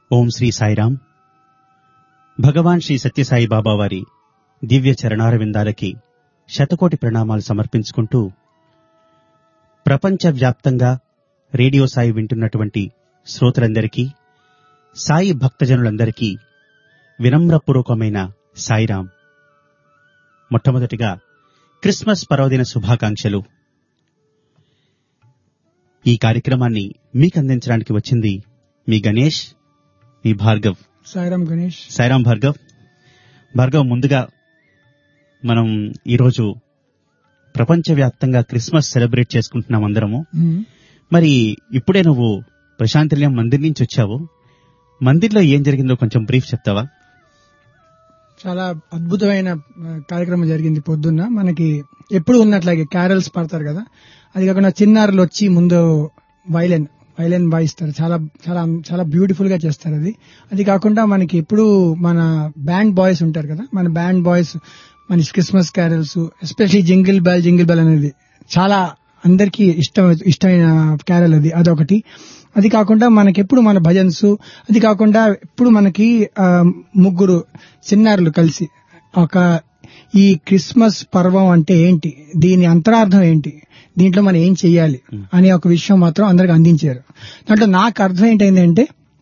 ఓం శ్రీ సాయిరాం భగవాన్ శ్రీ సత్యసాయి బాబా వారి దివ్య చరణారవిందాలకి శతకోటి ప్రణామాలు సమర్పించుకుంటూ ప్రపంచవ్యాప్తంగా రేడియో సాయి వింటున్నటువంటి శ్రోతలందరికీ సాయి భక్తజనులందరికీ వినమ్రపూర్వకమైన సాయిరాం మొట్టమొదటిగా క్రిస్మస్ పర్వదిన శుభాకాంక్షలు ఈ కార్యక్రమాన్ని మీకు అందించడానికి వచ్చింది మీ గణేష్ మీ భార్గవ్ సాయిరామ్ గణేష్ సాయిరాం భార్గవ్ భార్గవ్ ముందుగా మనం ఈరోజు ప్రపంచవ్యాప్తంగా క్రిస్మస్ సెలబ్రేట్ చేసుకుంటున్నాం అందరము మ్మ్. మరి ఇప్పుడే నువ్వు ప్రశాంతిల్యం మందిర్ నుంచి వచ్చావు మందిర్లో ఏం జరిగిందో కొంచెం బ్రీఫ్ చెప్తావా చాలా అద్భుతమైన ఆ, కార్యక్రమం జరిగింది పొద్దున్న మనకి ఎప్పుడు ఉన్నట్లాగే క్యారల్స్ పడతారు కదా అది కాకుండా చిన్నారులు వచ్చి ముందు వైలెన్ వైలెన్ వాయిస్తారు చాలా చాలా చాలా బ్యూటిఫుల్ గా చేస్తారు అది అది కాకుండా మనకి ఎప్పుడు మన బ్యాండ్ బాయ్స్ ఉంటారు కదా మన బ్యాండ్ బాయ్స్ మన Christmas carols especially jingle bell jingle bell అనేది చాలా అందరికీ ఇష్టం ఇష్టమైన క్యారల్ అది అదొకటి అది కాకుండా మనకి ఎప్పుడు మన భజన్స్ అది కాకుండా ఎప్పుడు మనకి ఆ, ముగ్గురు చిన్నారులు కలిసి ఒక ఈ క్రిస్మస్ పర్వం అంటే ఏంటి దీని అంతరార్థం ఏంటి దీంట్లో మనం ఏం చెయ్యాలి అనే ఒక విషయం మాత్రం అందరికి అందించారు దాంట్లో నాకు అర్థం ఏంటంటే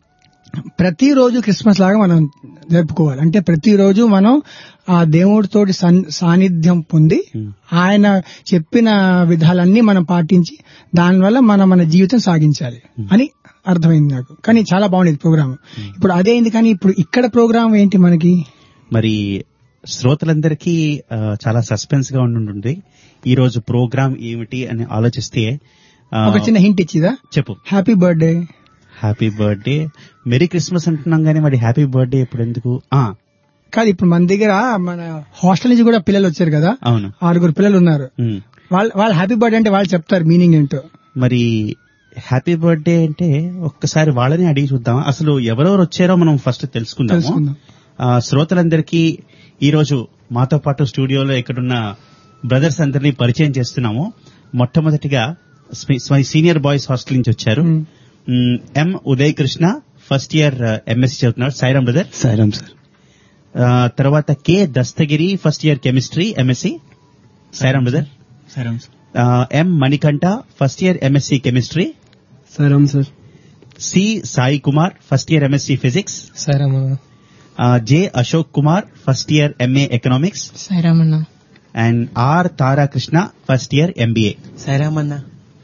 ప్రతిరోజు క్రిస్మస్ లాగా మనం జరుపుకోవాలి అంటే ప్రతిరోజు మనం ఆ దేవుడితోటి సన్- సాన్నిధ్యం పొంది ఆయన చెప్పిన విధాలన్నీ మనం పాటించి దానివల్ల మనం మన జీవితం సాగించాలి అని అర్థమైంది నాకు కానీ చాలా బాగుండేది ప్రోగ్రామ్ ఇప్పుడు అదేంది కానీ ఇప్పుడు ఇక్కడ ప్రోగ్రామ్ ఏంటి మనకి మరి శ్రోతలందరికీ ఆ, చాలా సస్పెన్స్ గా ఉండుంటుంది ఈ రోజు ప్రోగ్రామ్ ఏమిటి అని ఆలోచిస్తే ఆ, ఒక చిన్న హింట్ ఇచ్చిదా చెప్పు happy birthday happy birthday merry Christmas అంటున్నాం కానీ మరి హ్యాపీ బర్త్డే ఇప్పుడు ఎందుకు ఆ, కాదు ఇప్పుడు మన దగ్గర మన హాస్టల్ నుంచి కూడా పిల్లలు వచ్చారు కదా అవును ఆరుగురు పిల్లలు ఉన్నారు ఉమ్. వాళ్ళు వాళ్ళు హ్యాపీ బర్త్డే అంటే వాళ్ళు చెప్తారు మీనింగ్ ఏంటో మరి హ్యాపీ బర్త్డే అంటే ఒక్కసారి వాళ్ళని అడిగి చూద్దాం అసలు ఎవరెవరు వచ్చారో మనం ఫస్ట్ తెలుసుకుందాము తెలుసుకుందాం ఆ, శ్రోతలందరికీ ఈ రోజు మాతో పాటు స్టూడియోలో ఇక్కడున్న బ్రదర్స్ అందరినీ పరిచయం చేస్తున్నాము మొట్టమొదటిగా స్మి- స్మి- సీనియర్ బాయ్స్ హాస్టల్ నుంచి వచ్చారు మ్మ్. మ్, M Uday Krishna first year MSc చదువుతున్నారు సాయిరామ్ బ్రదర్ సాయిరామ్ సార్ ఆ, తర్వాత K Dastagiri first year chemistry MSc Sairam brother Sairam sir ఆ, M Manikanta first year MSc chemistry Sairam sir C Sai Kumar first year MSc physics Sairam ఆ, J Ashok Kumar first year MA economics సాయిరామన్న and R Tarakrishna first year MBA Sairam అన్న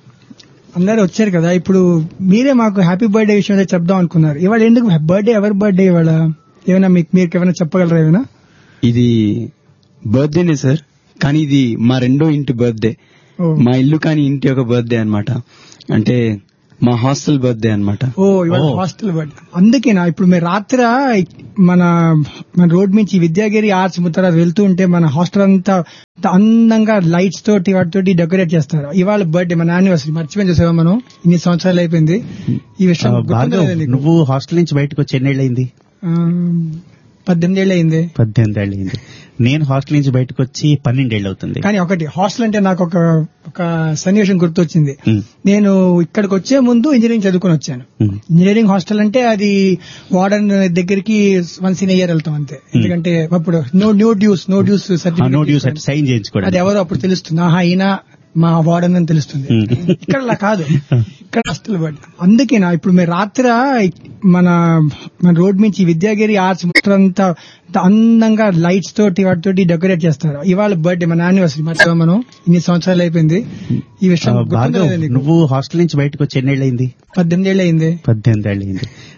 అందరూ వచ్చారు కదా ఇప్పుడు మీరే మాకు హ్యాపీ బర్త్డే విషయం ఏదో చెప్దాం అనుకున్నారు ఇవాళ ఎందుకు బర్త్డే ఎవరి బర్త్డే ఇవాళ ఏమైనా మీకు మీరు ఏమైనా చెప్పగలరా ఏమైనా ఇది బర్త్డేనే సార్ కానీ ఇది మా రెండో ఇంటి బర్త్డే ఓ. మా ఇల్లు కానీ ఇంటి యొక్క బర్త్డే అన్నమాట అంటే మా హాస్టల్ బర్త్డే అన్నమాట ఓ ఇవాళ ఓ. హాస్టల్ బర్త్డే అందుకేనా ఇప్పుడు మీరు రాత్రి మన మన రోడ్ నుంచి విద్యాగిరి ఆర్ట్స్ ముత్తర వెళ్తూ ఉంటే మన హాస్టల్ అంతా అంత అందంగా లైట్స్ తోటి వాటితోటి డెకరేట్ చేస్తారు ఇవాళ బర్త్డే మన యానివర్సరీ మర్చిపోయి చూసావా మనం ఇన్ని సంవత్సరాలు అయిపోయింది ఈ విషయం ఆ, గుర్తుందా భార్గవ్ లేదా నీకు? నువ్వు హాస్టల్ నుంచి బయటకు వచ్చి ఎన్నేళ్ళయింది ఆ, పద్దెనిమిది ఏళ్ళు అయింది పద్దెనిమిది ఏళ్ళయింది నేను హాస్టల్ నుంచి బయటకు వచ్చి పన్నెండేళ్ళు అవుతుంది కానీ ఒకటి హాస్టల్ అంటే నాకు ఒక ఒక సన్నివేశం గుర్తొచ్చింది ఉమ్, నేను ఇక్కడికి వచ్చే ముందు ఇంజనీరింగ్ చదువుకొని వచ్చాను ఉమ్, ఇంజనీరింగ్ హాస్టల్ అంటే అది వార్డెన్ దగ్గరికి వన్స్ ఇన్ ఇయర్ వెళ్తాం అంతే ఎందుకంటే అప్పుడు no no dues no dues ఆ, నో సర్టిఫికేట్ డ్యూస్ అంటే సైన్ అది చేయించుకోవడం ఎవరో అప్పుడు తెలుస్తుంది ఆహా ఈయన మా వార్డెన్ అని తెలుస్తుంది ఉమ్. ఇక్కడ అలా కాదు ఇక్కడ హాస్టల్ బట్ అందుకేనా ఇప్పుడు మీరు రాత్రి మన మన రోడ్ నుంచి విద్యాగిరి ఆర్ట్స్ ముత్తర అంతా అంత అందంగా లైట్స్ తోటి వాటితోటి డెకరేట్ చేస్తారు ఇవాళ బర్త్డే మన యానివర్సరీ మర్చిపోయాం మనం ఇన్ని సంవత్సరాలు అయిపోయింది ఈ ఆ, విషయం గుర్తుందా భార్గవ్ లేదా నీకు? నువ్వు హాస్టల్ నుంచి బయటకు వచ్చి ఎన్నేళ్ళయింది పద్దెనిమిది ఏళ్ళు అయింది పద్దెనిమిది ఏళ్ళయింది